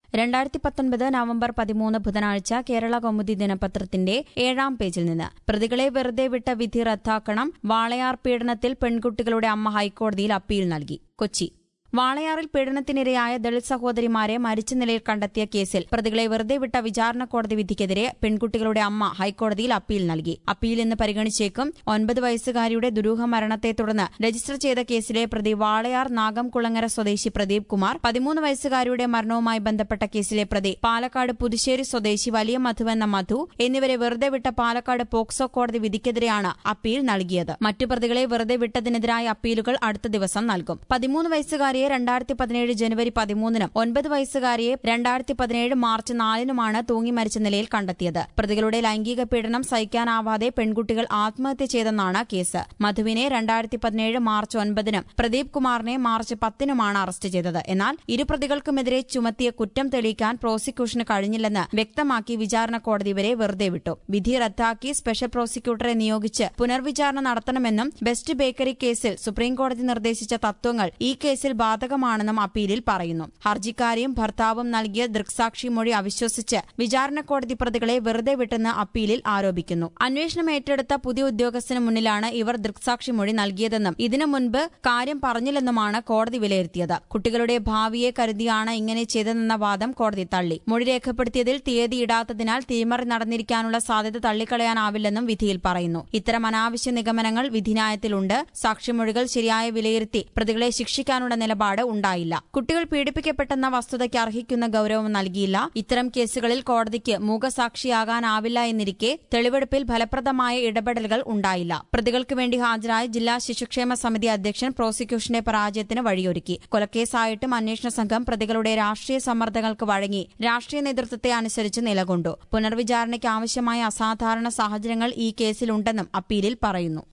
രണ്ടായിരത്തി പത്തൊൻപത് നവംബർ പതിമൂന്ന് ബുധനാഴ്ച കേരള കൗമുദി ദിനപത്രത്തിന്റെ ഏഴാം പേജിൽ നിന്ന് പ്രതികളെ വെറുതെ വിട്ട വിധി റദ്ദാക്കണം വാളയാർ പീഡനത്തിൽ പെൺകുട്ടികളുടെ അമ്മ ഹൈക്കോടതിയിൽ അപ്പീൽ നൽകി കൊച്ചി വാളയാറിൽ പീഡനത്തിനിരയായ ദളിത് സഹോദരിമാരെ മരിച്ച നിലയിൽ കണ്ടെത്തിയ കേസിൽ പ്രതികളെ വെറുതെ വിട്ട വിചാരണ കോടതി വിധിക്കെതിരെ പെൺകുട്ടികളുടെ അമ്മ ഹൈക്കോടതിയിൽ അപ്പീൽ നൽകി അപ്പീൽ ഇന്ന് പരിഗണിച്ചേക്കും ഒൻപത് വയസ്സുകാരിയുടെ ദുരൂഹ മരണത്തെ തുടർന്ന് രജിസ്റ്റർ ചെയ്ത കേസിലെ പ്രതി വാളയാർ നാഗംകുളങ്ങര സ്വദേശി പ്രദീപ് കുമാർ പതിമൂന്ന് വയസ്സുകാരിയുടെ മരണവുമായി ബന്ധപ്പെട്ട കേസിലെ പ്രതി പാലക്കാട് പുതുശ്ശേരി സ്വദേശി വലിയ മധു എന്ന മധു എന്നിവരെ വെറുതെ വിട്ട പാലക്കാട് പോക്സോ കോടതി വിധിക്കെതിരെയാണ് അപ്പീൽ നൽകിയത് മറ്റു പ്രതികളെ വെറുതെ വിട്ടതിനെതിരായ അപ്പീലുകൾ അടുത്ത ദിവസം നൽകും പതിമൂന്ന് വയസ്സുകാരിയെ രണ്ടായിരത്തി പതിനേഴ് ജനുവരി പതിമൂന്നിനും ഒൻപത് വയസ്സുകാരിയെ രണ്ടായിരത്തി പതിനേഴ് മാർച്ച് നാലിനുമാണ് തൂങ്ങി മരിച്ച നിലയിൽ കണ്ടെത്തിയത് പ്രതികളുടെ ലൈംഗിക പീഡനം സഹിക്കാനാവാതെ പെൺകുട്ടികൾ ആത്മഹത്യ ചെയ്തെന്നാണ് കേസ് മധുവിനെ രണ്ടായിരത്തി പതിനേഴ് മാർച്ച് ഒൻപതിനും പ്രദീപ് കുമാറിനെ മാർച്ച് പത്തിനുമാണ് അറസ്റ്റ് ചെയ്തത് എന്നാൽ ഇരു പ്രതികൾക്കുമെതിരെ ചുമത്തിയ കുറ്റം തെളിയിക്കാൻ പ്രോസിക്യൂഷന് കഴിഞ്ഞില്ലെന്ന് വ്യക്തമാക്കി വിചാരണ കോടതി ഇവരെ വെറുതെ വിട്ടു വിധി റദ്ദാക്കി സ്പെഷ്യൽ പ്രോസിക്യൂട്ടറെ നിയോഗിച്ച് പുനർവിചാരണ നടത്തണമെന്നും ബെസ്റ്റ് ബേക്കറി കേസിൽ സുപ്രീംകോടതി നിർദ്ദേശിച്ച തത്വങ്ങൾ ഈ കേസിൽ ബാധകമാണെന്നും അപ്പീലിൽ പറയുന്നു ഹർജിക്കാരിയും ഭർത്താവും നൽകിയ ദൃക്സാക്ഷി മൊഴി അവിശ്വസിച്ച് വിചാരണ കോടതി പ്രതികളെ വെറുതെ വിട്ടെന്ന് അപ്പീലിൽ ആരോപിക്കുന്നു അന്വേഷണം ഏറ്റെടുത്ത പുതിയ ഉദ്യോഗസ്ഥന് മുന്നിലാണ് ഇവർ ദൃക്സാക്ഷി മൊഴി നൽകിയതെന്നും ഇതിനു മുൻപ് കാര്യം പറഞ്ഞില്ലെന്നുമാണ് കോടതി വിലയിരുത്തിയത് കുട്ടികളുടെ ഭാവിയെ കരുതിയാണ് ഇങ്ങനെ ചെയ്തതെന്ന വാദം കോടതി തള്ളി മൊഴി രേഖപ്പെടുത്തിയതിൽ തീയതി ഇടാത്തതിനാൽ തീമറി നടന്നിരിക്കാനുള്ള സാധ്യത തള്ളിക്കളയാനാവില്ലെന്നും വിധിയിൽ പറയുന്നു ഇത്തരം അനാവശ്യ നിഗമനങ്ങൾ വിധിന്യായത്തിലുണ്ട് സാക്ഷിമൊഴികൾ ശരിയായ വിലയിരുത്തി പ്രതികളെ ശിക്ഷിക്കാനുള്ള നിലപാട് ഉണ്ടായില്ല കുട്ടികൾ പീഡിപ്പിക്കപ്പെട്ടെന്ന വസ്തുതയ്ക്ക് അർഹിക്കുന്ന ഗൌരവം നൽകിയില്ല ഇത്തരം കേസുകളിൽ കോടതിക്ക് മൂകസാക്ഷിയാകാനാവില്ല എന്നിരിക്കെ തെളിവെടുപ്പിൽ ഫലപ്രദമായ ഇടപെടലുകൾ ഉണ്ടായില്ല പ്രതികൾക്ക് വേണ്ടി ഹാജരായ ജില്ലാ ശിശുക്ഷേമ സമിതി അധ്യക്ഷൻ പ്രോസിക്യൂഷന്റെ പരാജയത്തിന് വഴിയൊരുക്കി കൊലക്കേസായിട്ടും അന്വേഷണ സംഘം പ്രതികളുടെ രാഷ്ട്രീയ സമ്മർദ്ദങ്ങൾക്ക് വഴങ്ങി രാഷ്ട്രീയ നേതൃത്വത്തെ അനുസരിച്ച് നിലകൊണ്ടു പുനർവിചാരണയ്ക്ക് ആവശ്യമായ അസാധാരണ സാഹചര്യങ്ങൾ ഈ കേസിലുണ്ടെന്നും അപ്പീലിൽ പറയുന്നു